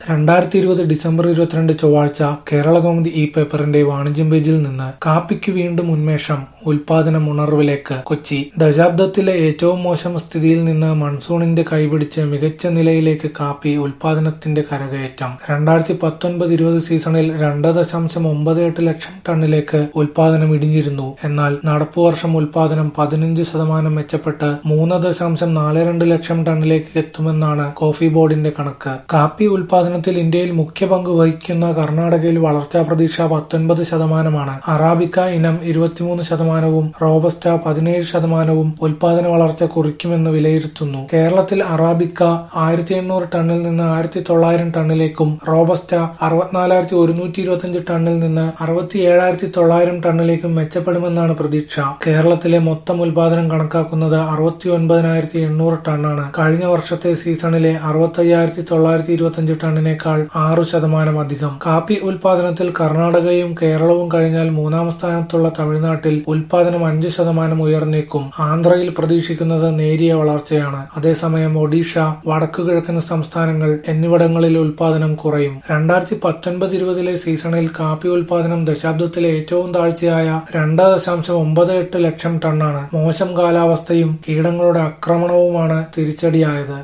രണ്ടായിരത്തി ഇരുപത് ഡിസംബർ ഇരുപത്തിരണ്ട് ചൊവ്വാഴ്ച കേരളകൗമുദി ഇ പേപ്പറിന്റെ വാണിജ്യം പേജിൽ നിന്ന് കാപ്പിക്ക് വീണ്ടും ഉന്മേഷം ഉൽപാദനം ഉണർവിലേക്ക് കൊച്ചി ദശാബ്ദത്തിലെ ഏറ്റവും മോശം സ്ഥിതിയിൽ നിന്ന് മൺസൂണിന്റെ കൈപിടിച്ച് മികച്ച നിലയിലേക്ക് കാപ്പി ഉൽപാദനത്തിന്റെ കരകയറ്റം രണ്ടായിരത്തി പത്തൊൻപത് ഇരുപത് സീസണിൽ രണ്ട് ദശാംശം ഒമ്പത് എട്ട് ലക്ഷം ടണ്ണിലേക്ക് ഉൽപാദനം ഇടിഞ്ഞിരുന്നു എന്നാൽ നടപ്പുവർഷം ഉൽപാദനം പതിനഞ്ച് ശതമാനം മെച്ചപ്പെട്ട് മൂന്ന് ദശാംശം നാല് രണ്ട് ലക്ഷം ടണ്ണിലേക്ക് എത്തുമെന്നാണ് കോഫി ബോർഡിന്റെ കണക്ക് കാപ്പി ഉൽപാദനത്തിൽ ഇന്ത്യയിൽ മുഖ്യ പങ്ക് വഹിക്കുന്ന കർണാടകയിൽ വളർച്ചാ പ്രതീക്ഷ പത്തൊൻപത് ശതമാനമാണ് അറാബിക്ക ഇനം ഇരുപത്തിമൂന്ന് ശതമാനവും റോബസ്റ്റ പതിനേഴ് ശതമാനവും ഉൽപാദന വളർച്ച കുറിക്കുമെന്ന് വിലയിരുത്തുന്നു കേരളത്തിൽ അറാബിക്ക ആയിരത്തി എണ്ണൂറ് ടണ്ണിൽ നിന്ന് ആയിരത്തി തൊള്ളായിരം ടണ്ണിലേക്കും റോബസ്റ്റ അറുപത്തിനാലായിരത്തി ഒരുന്നൂറ്റി ഇരുപത്തിയഞ്ച് ടണ്ണിൽ നിന്ന് അറുപത്തി ഏഴായിരത്തി തൊള്ളായിരം ടണ്ണിലേക്കും മെച്ചപ്പെടുമെന്നാണ് പ്രതീക്ഷ കേരളത്തിലെ മൊത്തം ഉൽപാദനം കണക്കാക്കുന്നത് അറുപത്തി ഒൻപതിനായിരത്തി എണ്ണൂറ് ടണ്ണാണ് കഴിഞ്ഞ വർഷത്തെ സീസണിലെ അറുപത്തി അയ്യായിരത്തി തൊള്ളായിരത്തി ഇരുപത്തിയഞ്ച് ടണ്ണിനേക്കാൾ ആറു ശതമാനം അധികം കാപ്പി ഉൽപാദനത്തിൽ കർണാടകയും കേരളവും കഴിഞ്ഞാൽ മൂന്നാം സ്ഥാനത്തുള്ള തമിഴ്നാട്ടിൽ ഉൽപാദനം അഞ്ച് ശതമാനം ഉയർന്നേക്കും ആന്ധ്രയിൽ പ്രതീക്ഷിക്കുന്നത് നേരിയ വളർച്ചയാണ് അതേസമയം ഒഡീഷ വടക്കുകിഴക്കൻ സംസ്ഥാനങ്ങൾ എന്നിവിടങ്ങളിൽ ഉൽപാദനം കുറയും രണ്ടായിരത്തി പത്തൊൻപത് ഇരുപതിലെ സീസണിൽ കാപ്പി ഉൽപാദനം ദശാബ്ദത്തിലെ ഏറ്റവും താഴ്ചയായ രണ്ട് ദശാംശം ഒമ്പത് എട്ട് ലക്ഷം ടണ്ണാണ് മോശം കാലാവസ്ഥയും കീടങ്ങളുടെ ആക്രമണവുമാണ് തിരിച്ചടിയായത്